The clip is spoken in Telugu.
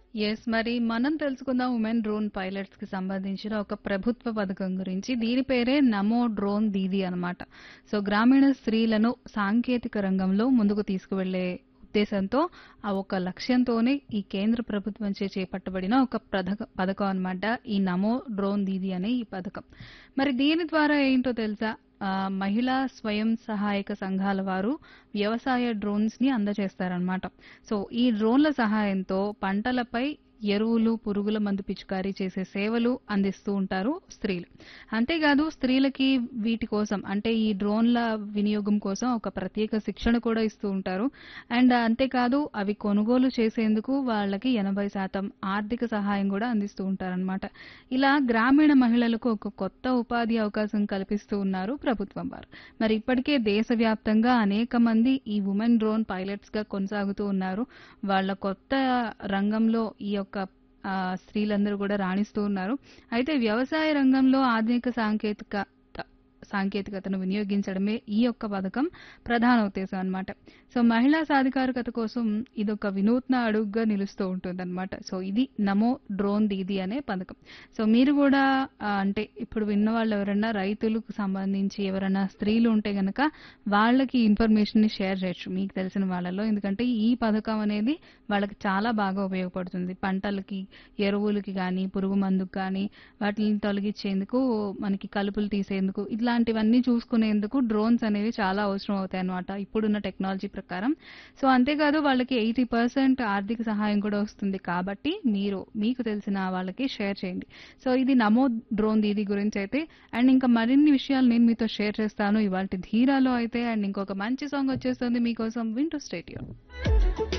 యెస్. మరి మనం తెలుసుకుందాం ఉమెన్ డ్రోన్ పైలట్స్‌కి సంబంధించిన ఒక ప్రభుత్వ పథకం గురించి. దీని పేరే నమో డ్రోన్ దీదీ అనమాట. సో, గ్రామీణ స్త్రీలను సాంకేతిక రంగంలో ముందుకు తీసుకువెళ్లే ఉద్దేశంతో, ఆ ఒక లక్ష్యంతోనే ఈ కేంద్ర ప్రభుత్వంచే చేపట్టబడిన ఒక ప్రధక పథకం అనమాట. ఈ నమో డ్రోన్ దీదీ అనే ఈ పథకం. మరి దీని ద్వారా ఏంటో తెలుసా? ఆహ్, మహిళా స్వయం సహాయక సంఘాల వారు వ్యవసాయ డ్రోన్స్‌ని అందజేస్తారనమాట. సో, ఈ డ్రోన్ల సహాయంతో పంటలపై ఎరువులు, పురుగుల మందు పిచికారీ చేసే సేవలు అందిస్తూ ఉంటారు స్త్రీలు. అంతేకాదు స్త్రీలకి వీటి కోసం అంటే ఈ డ్రోన్ల వినియోగం కోసం ఒక ప్రత్యేక శిక్షణ కూడా ఇస్తూ ఉంటారు. అండ్ అంతేకాదు అవి కొనుగోలు చేసేందుకు వాళ్ళకి 80% ఆర్థిక సహాయం కూడా అందిస్తూ ఉంటారనమాట. ఇలా గ్రామీణ మహిళలకు ఒక కొత్త ఉపాధి అవకాశం కల్పిస్తూ ఉన్నారు ప్రభుత్వం వారు. మరి ఇప్పటికే దేశవ్యాప్తంగా అనేక మంది ఈ వుమెన్ డ్రోన్ పైలట్స్‌గా కొనసాగుతూ ఉన్నారు. వాళ్ళ కొత్త రంగంలో ఈ యొక్క ఆహ్, స్త్రీలందరూ కూడా రాణిస్తూ ఉన్నారు. అయితే వ్యవసాయ రంగంలో ఆధునిక సాంకేతిక సాంకేతికతను వినియోగించడమే ఈ యొక్క పథకం ప్రధాన ఉద్దేశం అనమాట. సో, మహిళా సాధికారికత కోసం ఇదొక వినూత్న అడుగుగా నిలుస్తూ ఉంటుందన్నమాట. సో, ఇది నమో డ్రోన్ దీదీ అనే పథకం. సో, మీరు కూడా ఆహ్, అంటే ఇప్పుడు విన్నవాళ్ళు ఎవరన్నా రైతులకు సంబంధించి ఎవరైనా స్త్రీలు ఉంటే గనక వాళ్ళకి ఇన్ఫర్మేషన్‌ని షేర్ చేయొచ్చు. మీకు తెలిసిన వాళ్ళలో. ఎందుకంటే ఈ పథకం అనేది వాళ్ళకి చాలా బాగా ఉపయోగపడుతుంది. పంటలకి, ఎరువులకి గానీ, పురుగు మందుకు కానీ వాటిని తొలగించేందుకు, మనకి కలుపులు తీసేందుకు ఇట్లాంటివన్నీ చూసుకునేందుకు డ్రోన్స్ అనేవి చాలా అవసరం అవుతాయన్నమాట. ఇప్పుడున్న టెక్నాలజీ ప్రకారం. సో, అంతేకాదు వాళ్ళకి 80% ఆర్థిక సహాయం కూడా వస్తుంది. కాబట్టి మీరు మీకు తెలిసిన వాళ్ళకి షేర్ చేయండి. సో, ఇది నమో డ్రోన్ దీదీ గురించైతే అండ్ ఇంకా మరిన్ని విషయాలు నేను మీతో షేర్ చేస్తాను ఇవాల్టి ధీరాలో అయితే అండ్ ఇంకొక మంచి సాంగ్ వచ్చేస్తుంది మీకోసం వింటూ స్టే ట్యూన్.